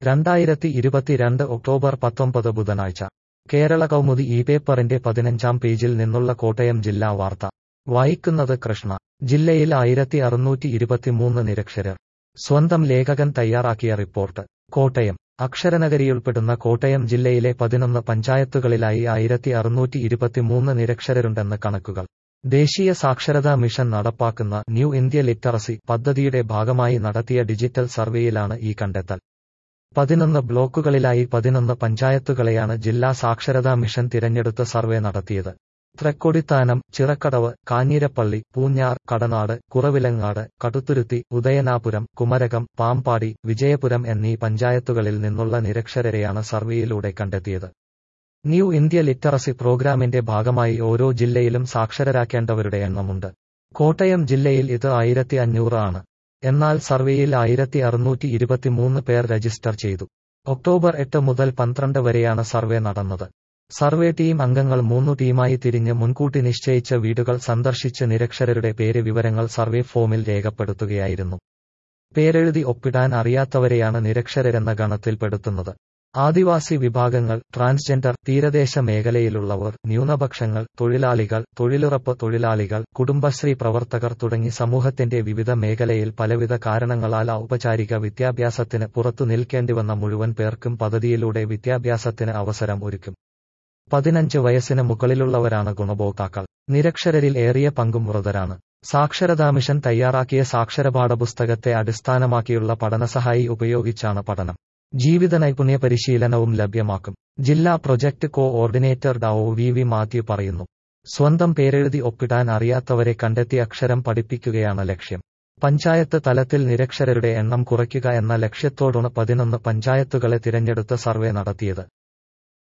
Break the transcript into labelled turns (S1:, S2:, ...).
S1: രണ്ടായിരത്തി ഇരുപത്തിരണ്ട് ഒക്ടോബർ പത്തൊമ്പത് ബുധനാഴ്ച കേരള കൗമുദി ഈ പേപ്പറിന്റെ പതിനഞ്ചാം പേജിൽ നിന്നുള്ള കോട്ടയം ജില്ലാ വാർത്ത വായിക്കുന്നത് കൃഷ്ണ ജില്ലയിൽ ആയിരത്തി അറുന്നൂറ്റി ഇരുപത്തിമൂന്ന് നിരക്ഷരർ സ്വന്തം ലേഖകൻ തയ്യാറാക്കിയ റിപ്പോർട്ട് കോട്ടയം അക്ഷരനഗരിയുൾപ്പെടുന്ന കോട്ടയം ജില്ലയിലെ പതിനൊന്ന് പഞ്ചായത്തുകളിലായി ആയിരത്തി അറുന്നൂറ്റി ഇരുപത്തിമൂന്ന് നിരക്ഷരരുണ്ടെന്ന് കണക്കുകൾ ദേശീയ സാക്ഷരതാ മിഷൻ നടപ്പാക്കുന്ന ന്യൂ ഇന്ത്യ ലിറ്ററസി പദ്ധതിയുടെ ഭാഗമായി നടത്തിയ ഡിജിറ്റൽ സർവേയിലാണ് ഈ കണ്ടെത്തൽ പതിനൊന്ന് ബ്ലോക്കുകളിലായി പതിനൊന്ന് പഞ്ചായത്തുകളെയാണ് ജില്ലാ സാക്ഷരതാ മിഷൻ തിരഞ്ഞെടുത്ത് സർവേ നടത്തിയത് തൃക്കൊടിത്താനം ചിറക്കടവ് കാഞ്ഞിരപ്പള്ളി പൂഞ്ഞാർ കടനാട് കുറവിലങ്ങാട് കടുത്തുരുത്തി ഉദയനാപുരം കുമരകം പാമ്പാടി വിജയപുരം എന്നീ പഞ്ചായത്തുകളിൽ നിന്നുള്ള നിരക്ഷരരെയാണ് സർവേയിലൂടെ കണ്ടെത്തിയത് ന്യൂ ഇന്ത്യ ലിറ്ററസി പ്രോഗ്രാമിന്റെ ഭാഗമായി ഓരോ ജില്ലയിലും സാക്ഷരരാക്കേണ്ടവരുടെ എണ്ണമുണ്ട് കോട്ടയം ജില്ലയിൽ ഇത് ആയിരത്തി അഞ്ഞൂറ് ആണ് എന്നാൽ സർവേയിൽ ആയിരത്തി അറുന്നൂറ്റി ഇരുപത്തിമൂന്ന് പേർ രജിസ്റ്റർ ചെയ്തു ഒക്ടോബർ എട്ട് മുതൽ പന്ത്രണ്ട് വരെയാണ് സർവേ നടന്നത് സർവേ ടീം അംഗങ്ങൾ മൂന്നു ടീമായി തിരിഞ്ഞ് മുൻകൂട്ടി നിശ്ചയിച്ച വീടുകൾ സന്ദർശിച്ച് നിരക്ഷരരുടെ പേര് വിവരങ്ങൾ സർവേ ഫോമിൽ രേഖപ്പെടുത്തുകയായിരുന്നു പേരെഴുതി ഒപ്പിടാൻ അറിയാത്തവരെയാണ് നിരക്ഷരരെന്ന ഗണത്തിൽപ്പെടുത്തുന്നത് ആദിവാസി വിഭാഗങ്ങൾ ട്രാൻസ്ജെൻഡർ തീരദേശ മേഖലയിലുള്ളവർ ന്യൂനപക്ഷങ്ങൾ തൊഴിലാളികൾ തൊഴിലുറപ്പ് തൊഴിലാളികൾ കുടുംബശ്രീ പ്രവർത്തകർ തുടങ്ങി സമൂഹത്തിന്റെ വിവിധ മേഖലയിൽ പലവിധ കാരണങ്ങളാൽ ഔപചാരിക വിദ്യാഭ്യാസത്തിന് പുറത്തു നിൽക്കേണ്ടിവന്ന മുഴുവൻ പേർക്കും പദ്ധതിയിലൂടെ വിദ്യാഭ്യാസത്തിന് അവസരം ഒരുക്കും പതിനഞ്ച് വയസ്സിന് മുകളിലുള്ളവരാണ് ഗുണഭോക്താക്കൾ നിരക്ഷരരിൽ ഏറിയ പങ്കും വൃതരാണ് സാക്ഷരതാ മിഷൻ തയ്യാറാക്കിയ സാക്ഷര പാഠപുസ്തകത്തെ അടിസ്ഥാനമാക്കിയുള്ള പഠനസഹായി ഉപയോഗിച്ചാണ് പഠനം ജീവിത നൈപുണ്യ പരിശീലനവും ലഭ്യമാക്കും ജില്ലാ പ്രൊജക്ട് കോ ഓർഡിനേറ്റർ ഡോ വി വി മാത്യു പറയുന്നു സ്വന്തം പേരെഴുതി ഒപ്പിടാൻ അറിയാത്തവരെ കണ്ടെത്തി അക്ഷരം പഠിപ്പിക്കുകയാണ് ലക്ഷ്യം പഞ്ചായത്ത് തലത്തിൽ നിരക്ഷരരുടെ എണ്ണം കുറയ്ക്കുക എന്ന ലക്ഷ്യത്തോടാണ് പതിനൊന്ന് പഞ്ചായത്തുകളെ തിരഞ്ഞെടുത്ത് സർവേ നടത്തിയത്